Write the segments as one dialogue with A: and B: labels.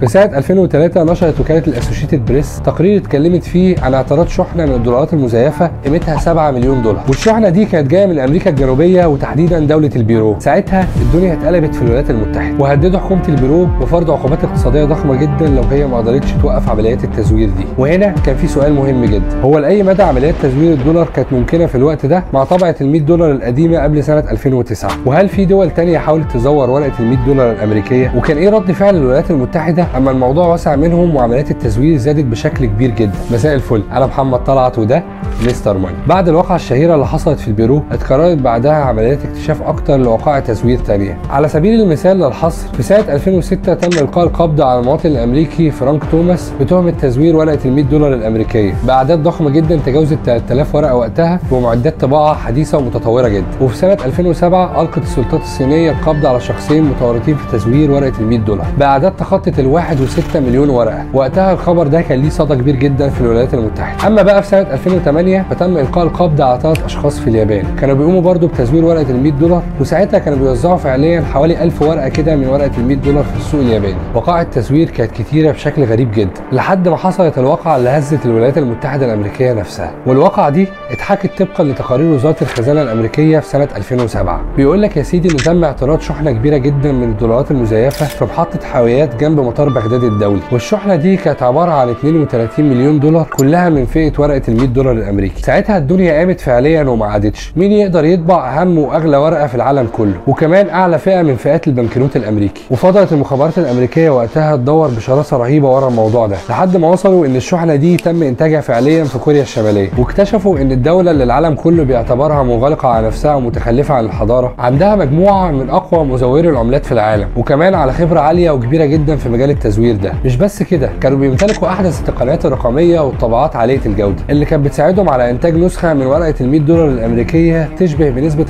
A: في سنه 2003 نشرت وكاله الاسوشيتد بريس تقرير اتكلمت فيه عن اعتراض شحنه من الدولارات المزيفه قيمتها 7 مليون دولار والشحنه دي كانت جايه من امريكا الجنوبيه وتحديدا دوله البيرو ساعتها الدنيا اتقلبت في الولايات المتحده وهددوا حكومه البيرو بفرض عقوبات اقتصاديه ضخمه جدا لو هي ما قدرتش توقف عمليات التزوير دي وهنا كان في سؤال مهم جدا هو لاي مدى عمليات تزوير الدولار كانت ممكنه في الوقت ده مع طبعه ال 100 دولار القديمه قبل سنه 2009 وهل في دول تانية حاولت تزور ورقه ال 100 دولار الامريكيه وكان ايه رد فعل الولايات المتحده اما الموضوع وسع منهم وعمليات التزوير زادت بشكل كبير جدا مساء الفل انا محمد طلعت وده مستر ماني بعد الواقعه الشهيره اللي حصلت في البيرو اتكررت بعدها عمليات اكتشاف اكتر لوقائع تزوير تانية على سبيل المثال للحصر في سنه 2006 تم القاء القبض على المواطن الامريكي فرانك توماس بتهمه تزوير ورقه ال 100 دولار الامريكيه باعداد ضخمه جدا تجاوزت 3000 ورقه وقتها ومعدات طباعه حديثه ومتطوره جدا وفي سنه 2007 القت السلطات الصينيه القبض على شخصين متورطين في تزوير ورقه ال 100 دولار باعداد تخطت ال 1.6 مليون ورقه وقتها الخبر ده كان ليه صدى كبير جدا في الولايات المتحده اما بقى في سنه 2008 فتم القاء القبض على ثلاث اشخاص في اليابان كانوا بيقوموا برضو بتزوير ورقه ال 100 دولار وساعتها كانوا بيوزعوا فعليا حوالي 1000 ورقه كده من ورقه ال 100 دولار في السوق الياباني وقائع التزوير كانت كتيره بشكل غريب جدا لحد ما حصلت الواقعه اللي هزت الولايات المتحده الامريكيه نفسها والواقعه دي اتحكت طبقا لتقارير وزاره الخزانه الامريكيه في سنه 2007 بيقول لك يا سيدي ان تم اعتراض شحنه كبيره جدا من الدولارات المزيفه في محطه حاويات جنب مطار بغداد الدولي والشحنه دي كانت عباره عن 32 مليون دولار كلها من فئه ورقه ال 100 دولار الامريكي ساعتها الدنيا قامت فعليا وما عادتش مين يقدر يطبع اهم واغلى ورقه في العالم كله وكمان اعلى فئه من فئات البنكنوت الامريكي وفضلت المخابرات الامريكيه وقتها تدور بشراسه رهيبه ورا الموضوع ده لحد ما وصلوا ان الشحنه دي تم انتاجها فعليا في كوريا الشماليه واكتشفوا ان الدوله اللي العالم كله بيعتبرها منغلقه على نفسها ومتخلفه عن الحضاره عندها مجموعه من اقوى مزوري العملات في العالم وكمان على خبره عاليه وكبيره جدا في مجال التزوير ده مش بس كده كانوا بيمتلكوا احدث التقنيات الرقميه والطبعات عاليه الجوده اللي كانت بتساعدهم على انتاج نسخه من ورقه ال 100 دولار الامريكيه تشبه بنسبه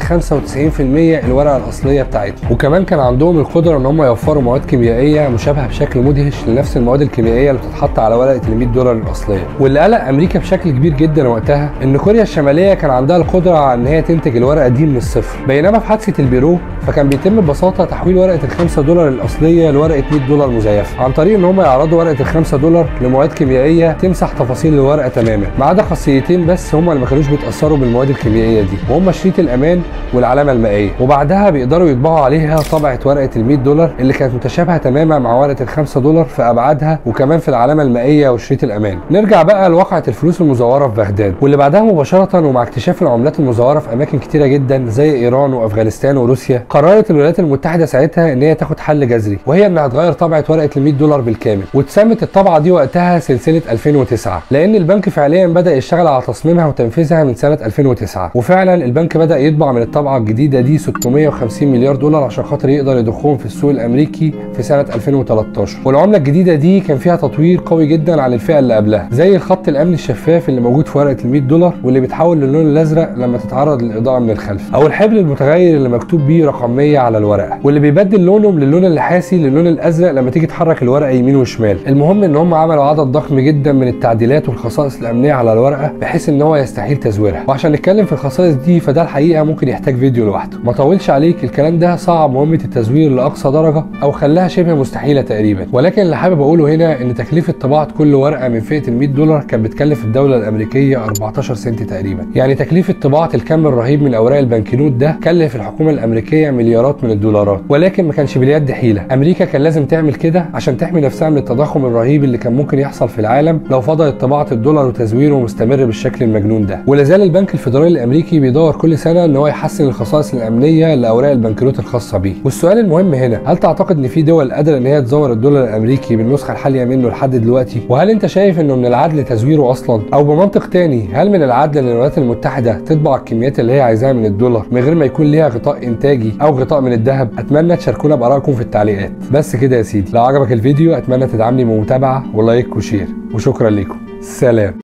A: 95% الورقه الاصليه بتاعتهم وكمان كان عندهم القدره ان هم يوفروا مواد كيميائيه مشابهه بشكل مدهش لنفس المواد الكيميائيه اللي بتتحط على ورقه ال 100 دولار الاصليه واللي قلق امريكا بشكل كبير جدا وقتها ان كوريا الشماليه كان عندها القدره على ان هي تنتج الورقه دي من الصفر بينما في حادثه البيرو فكان بيتم ببساطه تحويل ورقه ال 5 دولار الاصليه لورقه 100 دولار مزيفه عن طريق ان هم يعرضوا ورقه ال 5 دولار لمواد كيميائيه تمسح تفاصيل الورقه تماما ما عدا خاصيتين بس هم اللي ما كانوش بيتاثروا بالمواد الكيميائيه دي وهم شريط الامان والعلامه المائيه وبعدها بيقدروا يطبعوا عليها طبعه ورقه ال 100 دولار اللي كانت متشابهه تماما مع ورقه ال 5 دولار في ابعادها وكمان في العلامه المائيه وشريط الامان نرجع بقى لواقعه الفلوس المزوره في بغداد واللي بعدها مباشره ومع اكتشاف العملات المزوره في اماكن كتيره جدا زي ايران وافغانستان وروسيا قررت الولايات المتحده ساعتها ان هي تاخد حل جذري وهي انها تغير طبعه ورقه ال 100 دولار بالكامل واتسمت الطبعه دي وقتها سلسله 2009 لان البنك فعليا بدا يشتغل على تصميمها وتنفيذها من سنه 2009 وفعلا البنك بدا يطبع من الطبعه الجديده دي 650 مليار دولار عشان خاطر يقدر يضخهم في السوق الامريكي في سنه 2013 والعمله الجديده دي كان فيها تطوير قوي جدا عن الفئه اللي قبلها زي الخط الامني الشفاف اللي موجود في ورقه ال 100 دولار واللي بيتحول للون الازرق لما تتعرض للاضاءه من الخلف او الحبل المتغير اللي مكتوب بيه رقم 100 على الورقه واللي بيبدل لونه من اللون النحاسي للون الازرق لما تيجي تحرك الورقه يمين وشمال المهم ان هم عملوا عدد ضخم جدا من التعديلات والخصائص الامنيه على الورقه بحيث ان هو يستحيل تزويرها وعشان نتكلم في الخصائص دي فده الحقيقه ممكن يحتاج فيديو لوحده ما طولش عليك الكلام ده صعب مهمه التزوير لاقصى درجه او خلاها شبه مستحيله تقريبا ولكن اللي حابب اقوله هنا ان تكلفه طباعه كل ورقه من فئه ال 100 دولار كانت بتكلف الدوله الامريكيه 14 سنت تقريبا يعني تكلفه طباعه الكم الرهيب من اوراق البنكنوت ده كلف الحكومه الامريكيه مليارات من الدولارات ولكن ما كانش باليد حيله امريكا كان لازم تعمل كده عشان تحمي نفسها من التضخم الرهيب اللي كان ممكن يحصل في العالم لو فضلت طباعه الدولار وتزويره مستمر بالشكل المجنون ده ولازال البنك الفيدرالي الامريكي بيدور كل سنه ان هو يحسن الخصائص الامنيه لاوراق البنكنوت الخاصه بيه والسؤال المهم هنا هل تعتقد ان في دول قادره ان هي تزور الدولار الامريكي بالنسخه الحاليه منه لحد دلوقتي وهل انت شايف انه من العدل تزويره اصلا او بمنطق تاني هل من العدل ان الولايات المتحده تطبع الكميات اللي هي عايزاها من الدولار من غير ما يكون ليها غطاء انتاجي او غطاء من الذهب اتمنى تشاركونا بارائكم في التعليقات بس كده يا سيدي لو عجبك الفيديو اتمنى تدعمني بمتابعه ولايك وشير وشكرا لكم سلام